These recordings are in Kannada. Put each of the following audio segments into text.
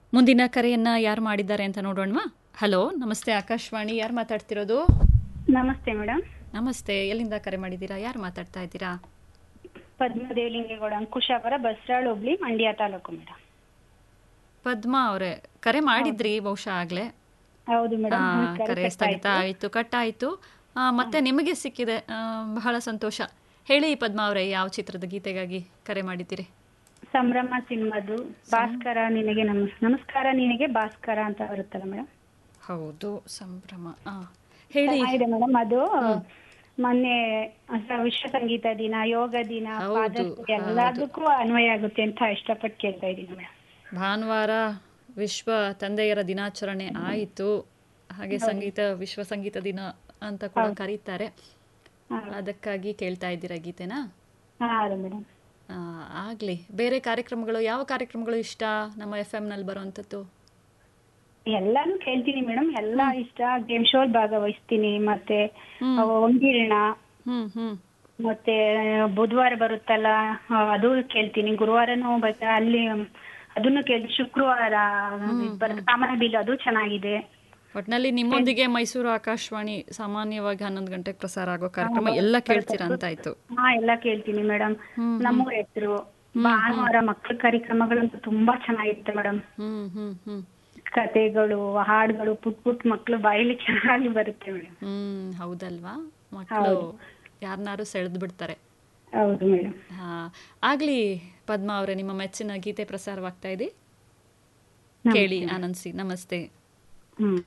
ಮುಂದಿನ ಕರೆಯನ್ನ ಯಾರು ಮಾಡಿದ್ದಾರೆ ಅಂತ ನೋಡೋಣವಾ ಹಲೋ ನಮಸ್ತೆ ಆಕಾಶವಾಣಿ ಯಾರು ಮಾತಾಡ್ತಿರೋದು ನಮಸ್ತೆ ಮೇಡಮ್ ನಮಸ್ತೆ ಎಲ್ಲಿಂದ ಕರೆ ಮಾಡಿದ್ದೀರಾ ಯಾರು ಮಾತಾಡ್ತಾ ಇದ್ದೀರಾ ಪದ್ಮದೇವಲಿಂಗೇಗೌಡ ಅಂಕುಶಾಪುರ ಬಸ್ರಾಳ್ ಹೋಬ್ಳಿ ಮಂಡ್ಯ ತಾಲೂಕು ಮೇಡಮ್ ಪದ್ಮಾ ಅವರೇ ಕರೆ ಮಾಡಿದ್ರಿ ಬಹುಶಃ ಆಗ್ಲೇ ಹೌದು ಆ, ಮೇಡಮ್ ಕರೆ ಸ್ಥಗಿತ ಆಯ್ತು ಕಟ್ ಆಯ್ತು ಆ, ಮತ್ತೆ ನಿಮಗೆ ಸಿಕ್ಕಿದೆ ಆ, ಬಹಳ ಸಂತೋಷ ಹೇಳಿ ಪದ್ಮಾ ಅವರೇ ಯಾವ ಚಿತ್ರದ ಗೀತೆಗಾಗಿ ಕರೆ ಮಾಡಿದ್ದೀರಿ ಸಂಭ್ರಮ ಸಿನಿಮಾದು ಭಾಸ್ಕರ ನಿನಗೆ ನಮಸ್ ನಮಸ್ಕಾರ ನಿನಗೆ ಭಾಸ್ಕರ ಅಂತ ಬರುತ್ತಲ್ಲ ಮೇಡಮ್ ಹೌದು ಸಂಭ್ರಮ ಆ, ಹೇಳಿ ಚೆನ್ನಾಗಿದೆ ಮೇಡಮ್ ಅದು ಮೊನ್ನೆ ಅಸ- ವಿಶ್ವ ಸಂಗೀತ ದಿನ ಯೋಗ ದಿನ ಹೌದು, ಪಾದರ್ಶನ ಎಲ್ಲದಕ್ಕೂ ಅನ್ವಯ ಆಗುತ್ತೆ ಅಂತ ಇಷ್ಟಪಟ್ಟು ಕೇಳ್ತಾ ಇದ್ದೀನಿ ಮೇಡಮ್ ಭಾನುವಾರ ವಿಶ್ವ ತಂದೆಯರ ದಿನಾಚರಣೆ ಆಯಿತು ಹಾಗೆ ಸಂಗೀತ ವಿಶ್ವ ಸಂಗೀತ ದಿನ ಅಂತ ಕೂಡ ಕರೀತಾರೆ ಅದಕ್ಕಾಗಿ ಕೇಳ್ತಾ ಇದ್ದೀರಾ ಗೀತೆನಾ ಹೌದು ಮೇಡಮ್ ಆ, ಆಗ್ಲಿ ಬೇರೆ ಕಾರ್ಯಕ್ರಮಗಳು ಯಾವ ಕಾರ್ಯಕ್ರಮಗಳು ಇಷ್ಟ ನಮ್ಮ ಎಫ್ ನಲ್ಲಿ ಬರುವಂಥದ್ದು ಎಲ್ಲಾನು ಕೇಳ್ತೀನಿ ಮೇಡಮ್ ಎಲ್ಲಾ ಇಷ್ಟ ಗೇಮ್ ಶೋ ಭಾಗವಹಿಸ್ತೀನಿ ಮತ್ತೆ ಒಂಗಿರಣ ಹ್ಮ್ ಹ್ಮ್ ಮತ್ತೆ ಬುಧವಾರ ಬರುತ್ತಲ್ಲ ಆ, ಅದು ಕೇಳ್ತೀನಿ ಗುರುವಾರನೂ ಬರುತ್ತೆ ಅಲ್ಲಿ ಅದನ್ನು ಕೇಳ್ತೀನಿ ಶುಕ್ರವಾರ ಬರುತ್ತೆ ಕಾಮನ ಬಿಲ್ ಅದು ಚೆನ್ನಾಗಿದೆ ಒಟ್ನಲ್ಲಿ ನಿಮ್ಮೊಂದಿಗೆ ಮೈಸೂರು ಆಕಾಶವಾಣಿ ಸಾಮಾನ್ಯವಾಗಿ ಹನ್ನೊಂದು ಗಂಟೆಗೆ ಪ್ರಸಾರ ಆಗೋ ಕಾರ್ಯಕ್ರಮ ಎಲ್ಲ ಕೇಳ್ತೀರಾ ಅಂತ ಆಯ್ತು ಹಾ ಎಲ್ಲ ಕೇಳ್ತೀನಿ ಮೇಡಮ್ ನಮ್ಮೂರ ಹೆಸರು ಭಾನುವಾರ ಮಕ್ಕಳ ಕಾರ್ಯಕ್ರಮಗಳಂತೂ ತುಂಬಾ ಚೆನ್ನಾಗಿರುತ್ತೆ ಮೇಡಮ್ ಹ್ಮ್ ಹ್ಮ್ ಹ್ಮ್ ಕತೆಗಳು ಹಾಡುಗಳು ಪುಟ್ ಪುಟ್ ಮಕ್ಕಳು ಬಾಯಲ್ಲಿ ಚೆನ್ನಾಗಿ ಬರುತ್ತೆ ಮೇಡಮ್ ಹ್ಮ್ ಹೌದಲ್ವಾ ಮಕ್ಕಳು ಯಾರನ್ನಾರು ಸೆಳೆದು ಬಿಡ್ತಾರೆ ಹೌದು ಮೇಡಮ್ ಹಾ ಆಗ್ಲಿ ಪದ್ಮಾ ಅವರೇ ನಿಮ್ಮ ಮೆಚ್ಚಿನ ಗೀತೆ ಪ್ರಸಾರವಾಗ್ತಾ ಇದೆ ಕೇಳಿ ಆನಂದಿಸಿ ನಮಸ್ತೆ ಹ್ಮ್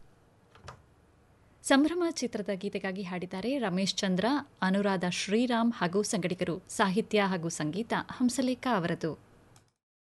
ಸಂಭ್ರಮ ಚಿತ್ರದ ಗೀತೆಗಾಗಿ ಹಾಡಿದ್ದಾರೆ ರಮೇಶ್ ಚಂದ್ರ ಅನುರಾಧ ಶ್ರೀರಾಮ್ ಹಾಗೂ ಸಂಗಡಿಗರು ಸಾಹಿತ್ಯ ಹಾಗೂ ಸಂಗೀತ ಹಂಸಲೇಖ ಅವರದು